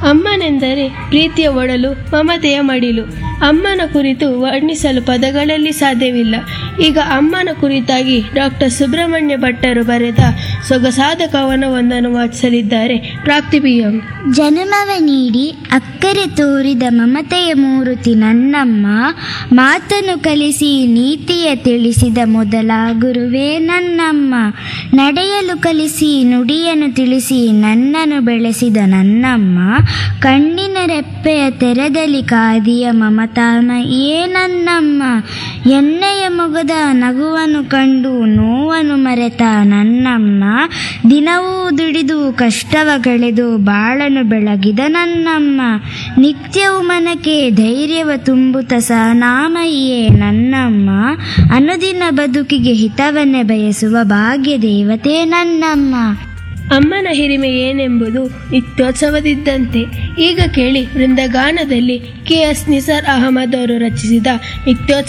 ಅಮ್ಮನೆಂದರೆ ಪ್ರೀತಿಯ ಒಡಲು ಮಮತೆಯ ಮಡಿಲು ಅಮ್ಮನ ಕುರಿತು ವರ್ಣಿಸಲು ಪದಗಳಲ್ಲಿ ಸಾಧ್ಯವಿಲ್ಲ ಈಗ ಅಮ್ಮನ ಕುರಿತಾಗಿ ಡಾಕ್ಟರ್ ಸುಬ್ರಹ್ಮಣ್ಯ ಭಟ್ಟರು ಬರೆದ ಸೊಗಸಾದ ಕವನವೊಂದನ್ನು ವಾಚಿಸಲಿದ್ದಾರೆ ಪ್ರಾಕ್ತಿಪಿಯಂ ಜನ್ಮವ ನೀಡಿ ಅಕ್ಕರೆ ತೋರಿದ ಮಮತೆಯ ಮೂರುತಿ ನನ್ನಮ್ಮ ಮಾತನ್ನು ಕಲಿಸಿ ನೀತಿಯ ತಿಳಿಸಿದ ಮೊದಲ ಗುರುವೇ ನನ್ನಮ್ಮ ನಡೆಯಲು ಕಲಿಸಿ ನುಡಿಯನ್ನು ತಿಳಿಸಿ ನನ್ನನ್ನು ಬೆಳೆಸಿದ ನನ್ನಮ್ಮ ಕಣ್ಣಿನ ರೆಪ್ಪೆಯ ತೆರೆದಲ್ಲಿ ಕಾದಿಯ ಮಮತಾಮಯೇ ನನ್ನಮ್ಮ ಎಣ್ಣೆಯ ಮೊಗದ ನಗುವನ್ನು ಕಂಡು ನೋವನ್ನು ಮರೆತ ನನ್ನಮ್ಮ ದಿನವೂ ದುಡಿದು ಕಷ್ಟವ ಕಳೆದು ಬಾಳನು ಬೆಳಗಿದ ನನ್ನಮ್ಮ ನಿತ್ಯವೂ ಮನಕ್ಕೆ ಧೈರ್ಯವ ತುಂಬುತ್ತ ಸಹನಾಮಯಿಯೇ ನನ್ನಮ್ಮ ಅನುದಿನ ಬದುಕಿಗೆ ಹಿತವನ್ನೇ ಬಯಸುವ ಭಾಗ್ಯ ದೇವತೆ ನನ್ನಮ್ಮ ಅಮ್ಮನ ಹಿರಿಮೆ ಏನೆಂಬುದು ನಿತ್ಯೋತ್ಸವದಿದ್ದಂತೆ ಈಗ ಕೇಳಿ ವೃಂದಗಾನದಲ್ಲಿ ಕೆ ಎಸ್ ನಿಸಾರ್ ಅಹಮದ್ ಅವರು ರಚಿಸಿದ ನಿತ್ಯೋತ್ಸವ